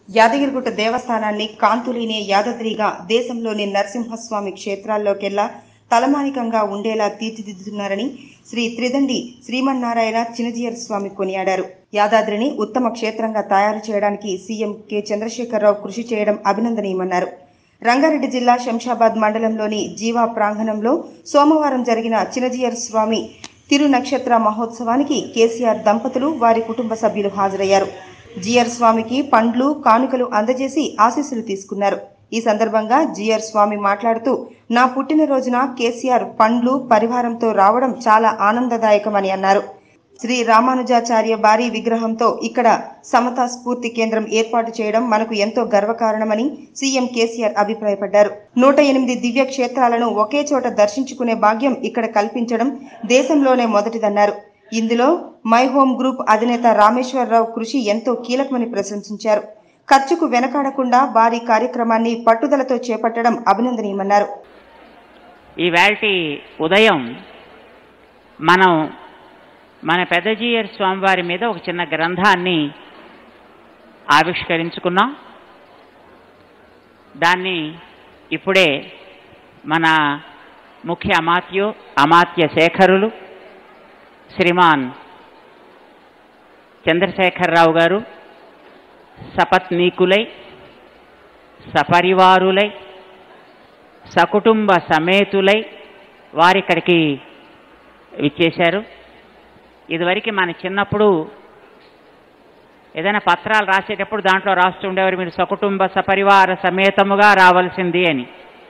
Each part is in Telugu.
యాదగిరిగుట్ట దేవస్థానాన్ని కాంతులీనే యాదాద్రిగా దేశంలోని నరసింహస్వామి క్షేత్రాల్లోకెల్లా తలమానికంగా ఉండేలా తీర్చిదిద్దుతున్నారని శ్రీ త్రిదండి శ్రీమన్నారాయణ చినజీయర్ స్వామి కొనియాడారు యాదాద్రిని ఉత్తమ క్షేత్రంగా తయారు చేయడానికి సీఎం కె చంద్రశేఖరరావు కృషి చేయడం అభినందనీయమన్నారు రంగారెడ్డి జిల్లా శంషాబాద్ మండలంలోని జీవా ప్రాంగణంలో సోమవారం జరిగిన చినజీయర్ స్వామి తిరు నక్షత్ర మహోత్సవానికి కేసీఆర్ దంపతులు వారి కుటుంబ సభ్యులు హాజరయ్యారు జిఆర్ స్వామికి పండ్లు కానుకలు అందజేసి ఆశీస్సులు తీసుకున్నారు ఈ సందర్భంగా జిఆర్ స్వామి మాట్లాడుతూ నా పుట్టినరోజున కేసీఆర్ పండ్లు పరివారంతో రావడం చాలా ఆనందదాయకమని అన్నారు శ్రీ రామానుజాచార్య భారీ విగ్రహంతో ఇక్కడ సమతా స్ఫూర్తి కేంద్రం ఏర్పాటు చేయడం మనకు ఎంతో గర్వకారణమని సీఎం కేసీఆర్ అభిప్రాయపడ్డారు నూట ఎనిమిది దివ్య క్షేత్రాలను ఒకే చోట దర్శించుకునే భాగ్యం ఇక్కడ కల్పించడం దేశంలోనే మొదటిదన్నారు ఇందులో మై హోమ్ గ్రూప్ అధినేత రామేశ్వరరావు కృషి ఎంతో కీలకమని ప్రశంసించారు ఖర్చుకు వెనకాడకుండా భారీ కార్యక్రమాన్ని పట్టుదలతో చేపట్టడం అభినందనీయమన్నారు ఈవేళటి ఉదయం మనం మన పెద్దజీయర్ స్వామివారి మీద ఒక చిన్న గ్రంథాన్ని ఆవిష్కరించుకున్నాం దాన్ని ఇప్పుడే మన ముఖ్య అమాత్యు అమాత్య శేఖరులు శ్రీమాన్ చంద్రశేఖరరావు గారు సపత్నీకులై సపరివారులై సకుటుంబ సమేతులై వారిక్కడికి విచ్చేశారు ఇదివరకు మన చిన్నప్పుడు ఏదైనా పత్రాలు రాసేటప్పుడు దాంట్లో రాస్తుండేవారు మీరు సకుటుంబ సపరివార సమేతముగా రావాల్సింది అని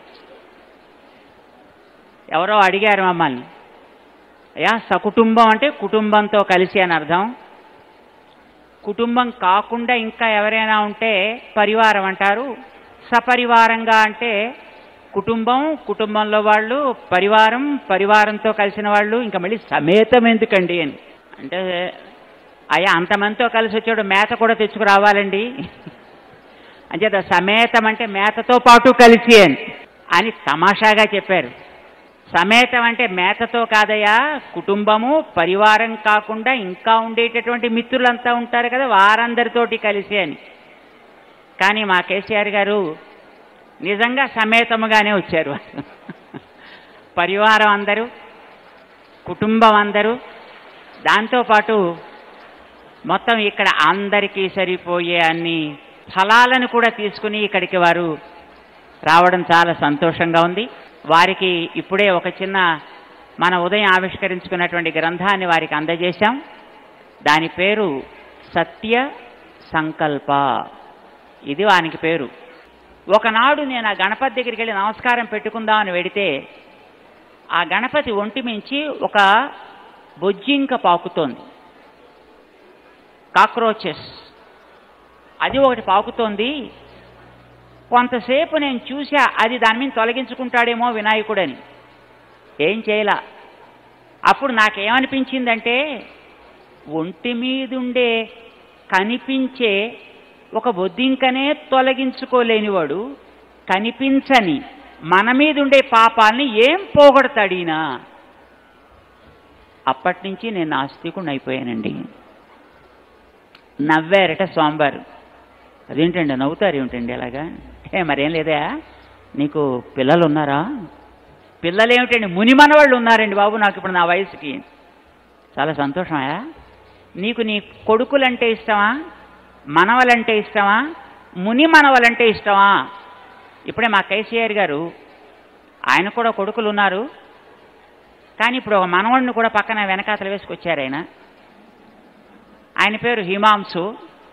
ఎవరో అడిగారు మమ్మల్ని అయ్యా సకుటుంబం అంటే కుటుంబంతో కలిసి అని అర్థం కుటుంబం కాకుండా ఇంకా ఎవరైనా ఉంటే పరివారం అంటారు సపరివారంగా అంటే కుటుంబం కుటుంబంలో వాళ్ళు పరివారం పరివారంతో కలిసిన వాళ్ళు ఇంకా మళ్ళీ సమేతం ఎందుకండి అని అంటే అయ్యా అంతమందితో కలిసి వచ్చాడు మేత కూడా తెచ్చుకురావాలండి అంచేత సమేతం అంటే మేతతో పాటు కలిసి అని అని తమాషాగా చెప్పారు సమేతం అంటే మేతతో కాదయ్యా కుటుంబము పరివారం కాకుండా ఇంకా ఉండేటటువంటి మిత్రులంతా ఉంటారు కదా వారందరితోటి కలిసి అని కానీ మా కేసీఆర్ గారు నిజంగా సమేతముగానే వచ్చారు పరివారం అందరూ కుటుంబం అందరూ దాంతోపాటు మొత్తం ఇక్కడ అందరికీ సరిపోయే అన్ని ఫలాలను కూడా తీసుకుని ఇక్కడికి వారు రావడం చాలా సంతోషంగా ఉంది వారికి ఇప్పుడే ఒక చిన్న మన ఉదయం ఆవిష్కరించుకున్నటువంటి గ్రంథాన్ని వారికి అందజేశాం దాని పేరు సత్య సంకల్ప ఇది వానికి పేరు ఒకనాడు నేను ఆ గణపతి దగ్గరికి వెళ్ళి నమస్కారం పెట్టుకుందామని వెడితే ఆ గణపతి ఒంటి మించి ఒక బొజ్జింక పాకుతోంది కాక్రోచెస్ అది ఒకటి పాకుతోంది కొంతసేపు నేను చూసా అది దాని మీద తొలగించుకుంటాడేమో వినాయకుడని ఏం చేయలా అప్పుడు నాకేమనిపించిందంటే ఒంటి మీదుండే కనిపించే ఒక బొద్దింకనే తొలగించుకోలేనివాడు కనిపించని మన మీద ఉండే పాపాలని ఏం పోగొడతాడీనా అప్పటి నుంచి నేను నాస్తికుని అయిపోయానండి నవ్వారట స్వామివారు అదేంటండి నవ్వుతారు ఏమిటండి అలాగా ఏ మరేం లేదా నీకు పిల్లలు ఉన్నారా పిల్లలు ఏమిటండి ముని మనవాళ్ళు ఉన్నారండి బాబు నాకు ఇప్పుడు నా వయసుకి చాలా సంతోషమా నీకు నీ కొడుకులంటే ఇష్టమా మనవలంటే ఇష్టమా ముని మనవలంటే ఇష్టమా ఇప్పుడే మా కేసీఆర్ గారు ఆయన కూడా కొడుకులు ఉన్నారు కానీ ఇప్పుడు ఒక మనవడిని కూడా పక్కన వెనకాతలు వేసుకొచ్చారు ఆయన ఆయన పేరు హిమాంశు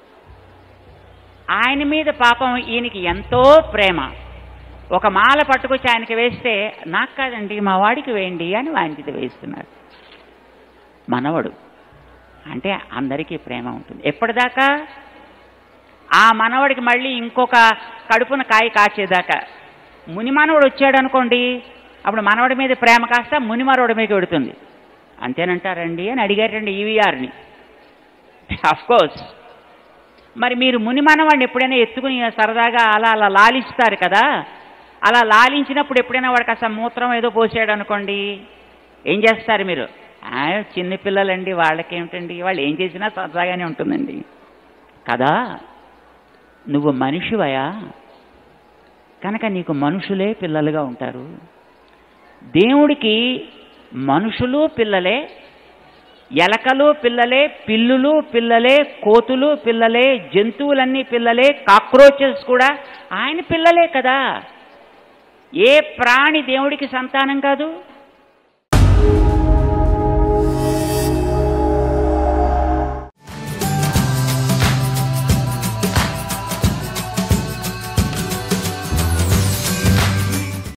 ఆయన మీద పాపం ఈయనకి ఎంతో ప్రేమ ఒక మాల పట్టుకొచ్చి ఆయనకి వేస్తే నాకు కాదండి మా వాడికి వేయండి అని ఆయనకి వేస్తున్నారు మనవడు అంటే అందరికీ ప్రేమ ఉంటుంది ఎప్పటిదాకా ఆ మనవడికి మళ్ళీ ఇంకొక కడుపున కాయ కాచేదాకా ముని మనవడు వచ్చాడు అనుకోండి అప్పుడు మనవడి మీద ప్రేమ కాస్త ముని మనవడి మీద పెడుతుంది అంతేనంటారండి అని అడిగారండి ఈవీఆర్ని కోర్స్ మరి మీరు ముని మనవాడిని ఎప్పుడైనా ఎత్తుకుని సరదాగా అలా అలా లాలిస్తారు కదా అలా లాలించినప్పుడు ఎప్పుడైనా వాడికి అసలు మూత్రం ఏదో పోసాడు అనుకోండి ఏం చేస్తారు మీరు "ఆ, చిన్న పిల్లలండి వాళ్ళకేమిటండి వాళ్ళు ఏం చేసినా సరదాగానే ఉంటుందండి కదా నువ్వు మనిషివయా కనుక నీకు మనుషులే పిల్లలుగా ఉంటారు దేవుడికి మనుషులు పిల్లలే ఎలకలు పిల్లలే పిల్లులు పిల్లలే కోతులు పిల్లలే జంతువులన్నీ పిల్లలే కాక్రోచెస్ కూడా ఆయన పిల్లలే కదా ఏ ప్రాణి దేవుడికి సంతానం కాదు